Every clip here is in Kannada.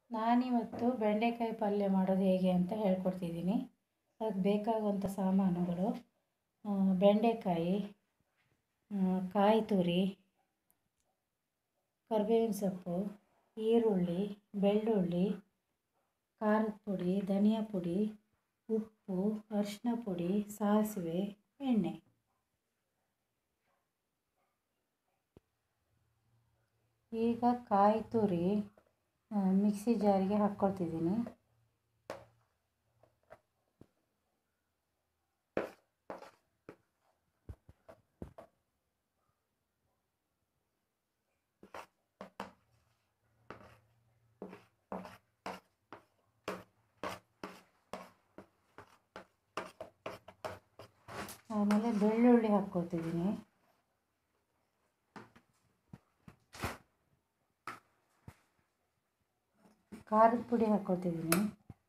ನಾನಿವತ್ತು ಬೆಂಡೆಕಾಯಿ ಪಲ್ಯ ಮಾಡೋದು ಹೇಗೆ ಅಂತ ಹೇಳ್ಕೊಡ್ತಿದ್ದೀನಿ ಅದಕ್ಕೆ ಬೇಕಾಗುವಂಥ ಸಾಮಾನುಗಳು ಬೆಂಡೆಕಾಯಿ ಕಾಯಿ ತುರಿ ಕರಿಬೇವಿನ ಸೊಪ್ಪು ಈರುಳ್ಳಿ ಬೆಳ್ಳುಳ್ಳಿ ಖಾರದ ಪುಡಿ ಧನಿಯಾ ಪುಡಿ ಉಪ್ಪು ಅರಿಶಿನ ಪುಡಿ ಸಾಸಿವೆ ಎಣ್ಣೆ ಈಗ ಕಾಯಿ ತುರಿ ಮಿಕ್ಸಿ ಜಾರಿಗೆ ಹಾಕ್ಕೊಳ್ತಿದ್ದೀನಿ ಆಮೇಲೆ ಬೆಳ್ಳುಳ್ಳಿ ಹಾಕ್ಕೊಳ್ತಿದ್ದೀನಿ ಖಾರದ ಪುಡಿ ಹಾಕ್ಕೊಳ್ತಿದ್ದೀನಿ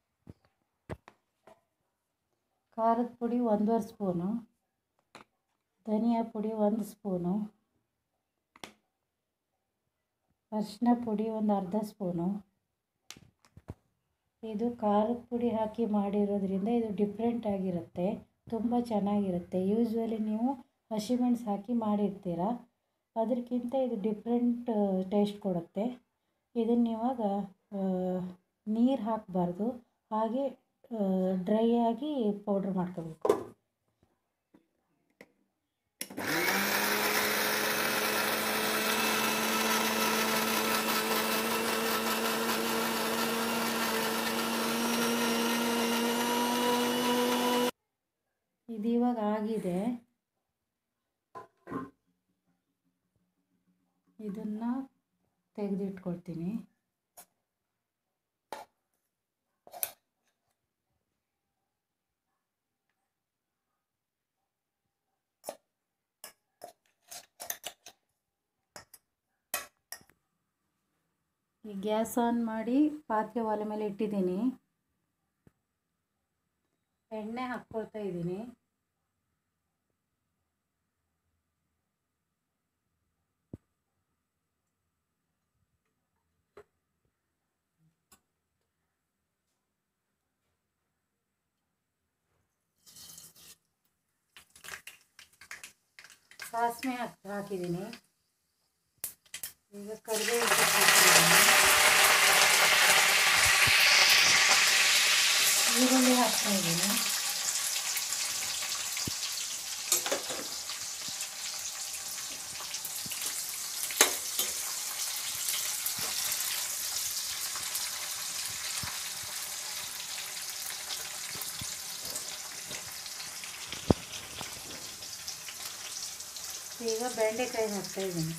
ಖಾರದ ಪುಡಿ ಒಂದೂವರೆ ಸ್ಪೂನು ಧನಿಯಾ ಪುಡಿ ಒಂದು ಸ್ಪೂನು ಅರಿಶಿನ ಪುಡಿ ಒಂದು ಅರ್ಧ ಸ್ಪೂನು ಇದು ಖಾರದ ಪುಡಿ ಹಾಕಿ ಮಾಡಿರೋದ್ರಿಂದ ಇದು ಡಿಫ್ರೆಂಟ್ ಆಗಿರುತ್ತೆ ತುಂಬ ಚೆನ್ನಾಗಿರುತ್ತೆ ಯೂಶ್ವಲಿ ನೀವು ಹಸಿಮೆಣ್ಸು ಹಾಕಿ ಮಾಡಿರ್ತೀರ ಅದಕ್ಕಿಂತ ಇದು ಡಿಫ್ರೆಂಟ್ ಟೇಸ್ಟ್ ಕೊಡುತ್ತೆ ಇದನ್ನು ಇವಾಗ ನೀರು ಹಾಕಬಾರ್ದು ಹಾಗೆ ಡ್ರೈ ಆಗಿ ಪೌಡ್ರ್ ಮಾಡ್ಕೋಬೇಕು ಇದು ಇವಾಗ ಆಗಿದೆ ಇದನ್ನು ತೆಗೆದಿಟ್ಕೊಳ್ತೀನಿ ಈ ಗ್ಯಾಸ್ ಆನ್ ಮಾಡಿ ಪಾತ್ರೆ ಒಲೆ ಮೇಲೆ ಇಟ್ಟಿದ್ದೀನಿ ಎಣ್ಣೆ ಹಾಕ್ಕೊಳ್ತಾ ಇದ್ದೀನಿ ಸಾಸಿವೆ ಹಾಕಿ ಹಾಕಿದ್ದೀನಿ ಈಗ ಕರಿಬೇವು ಹಾಕಿದ್ದೀನಿ ಈರುಳ್ಳಿ ಹಾಕ್ತಾ ಇದ್ದೀನಿ ಈಗ ಬೆಂಡೆಕಾಯಿ ಹಾಕ್ತಾ ಇದ್ದೀನಿ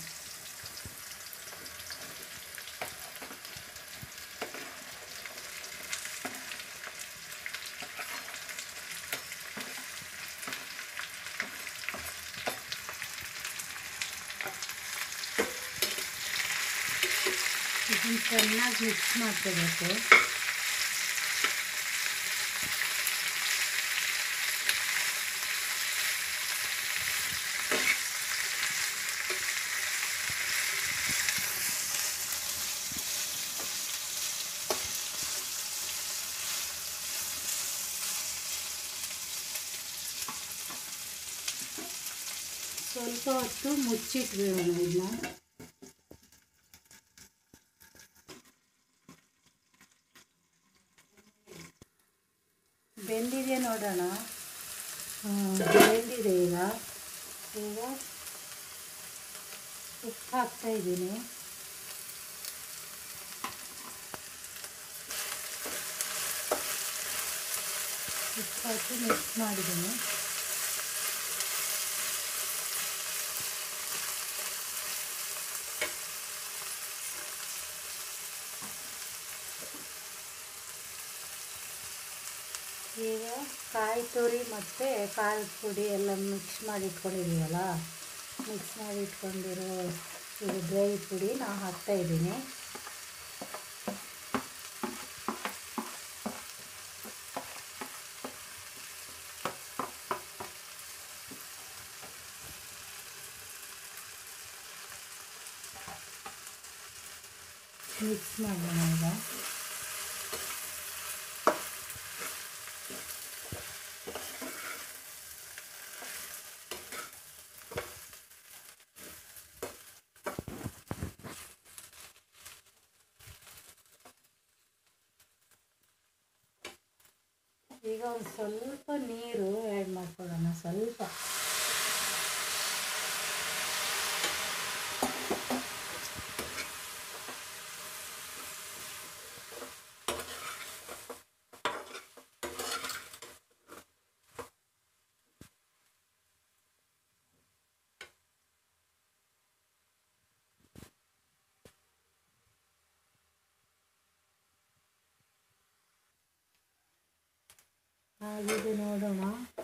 ಇದನ್ನು ಚೆನ್ನಾಗಿ ಮಿಕ್ಸ್ ಮಾಡ್ಕೋಬೇಕು ಸ್ವಲ್ಪ ಹೊತ್ತು ಮುಚ್ಚಿಟ್ಬಿಡೋಣ ಇದನ್ನ ಬೆಂದಿದೆ ನೋಡೋಣ ಬೆಂದಿದೆ ಈಗ ಈಗ ಉಪ್ಪು ಹಾಕ್ತಾ ಇದ್ದೀನಿ ಉಪ್ಪು ಹಾಕಿ ಮಿಕ್ಸ್ ಮಾಡಿದ್ದೀನಿ ಈಗ ಕಾಯಿ ತುರಿ ಮತ್ತು ಖಾರದ ಪುಡಿ ಎಲ್ಲ ಮಿಕ್ಸ್ ಮಾಡಿ ಇಟ್ಕೊಂಡಿದ್ದೀವಲ್ಲ ಮಿಕ್ಸ್ ಮಾಡಿ ಇಟ್ಕೊಂಡಿರೋ ಇದು ಡ್ರೈ ಪುಡಿ ನಾನು ಹಾಕ್ತಾಯಿದ್ದೀನಿ ಮಿಕ್ಸ್ ಮಾಡೋಣ ಈಗ ಈಗ ಒಂದು ಸ್ವಲ್ಪ ನೀರು ಆ್ಯಡ್ ಮಾಡ್ಕೊಳ್ಳೋಣ ಸ್ವಲ್ಪ ಆಗಿದೆ ನೋಡೋಣ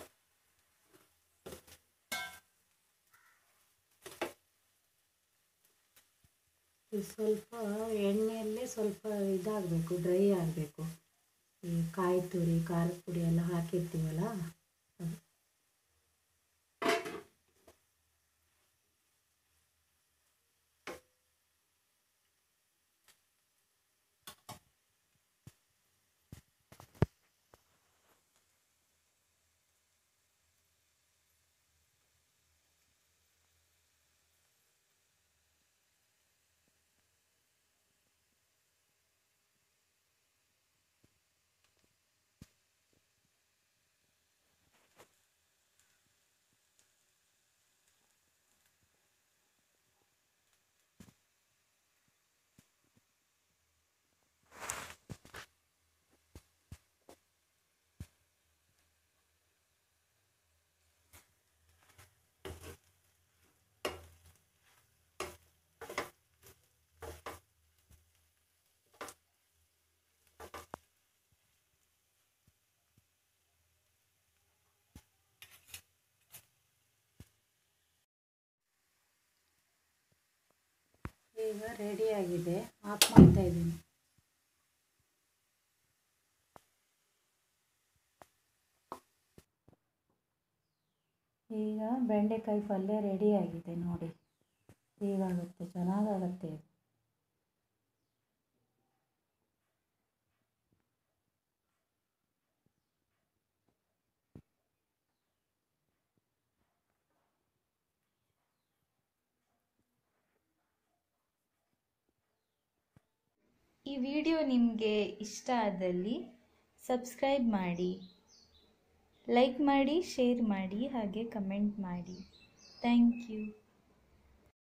ಇದು ಸ್ವಲ್ಪ ಎಣ್ಣೆಯಲ್ಲೇ ಸ್ವಲ್ಪ ಇದಾಗಬೇಕು ಡ್ರೈ ಆಗಬೇಕು ಈ ಕಾಯಿ ತುರಿ ಖಾರದ ಪುಡಿ ಎಲ್ಲ ಹಾಕಿರ್ತೀವಲ್ಲ ಅದು ಈಗ ರೆಡಿಯಾಗಿದೆ ಆಫ್ ಮಾಡ್ತಾ ಇದ್ದೀನಿ ಈಗ ಬೆಂಡೆಕಾಯಿ ಪಲ್ಯ ರೆಡಿಯಾಗಿದೆ ನೋಡಿ ಹೀಗಾಗುತ್ತೆ ಚೆನ್ನಾಗಾಗುತ್ತೆ ಇದು ಈ ವಿಡಿಯೋ ನಿಮಗೆ ಇಷ್ಟ ಆದಲ್ಲಿ ಸಬ್ಸ್ಕ್ರೈಬ್ ಮಾಡಿ ಲೈಕ್ ಮಾಡಿ ಶೇರ್ ಮಾಡಿ ಹಾಗೆ ಕಮೆಂಟ್ ಮಾಡಿ ಥ್ಯಾಂಕ್ ಯು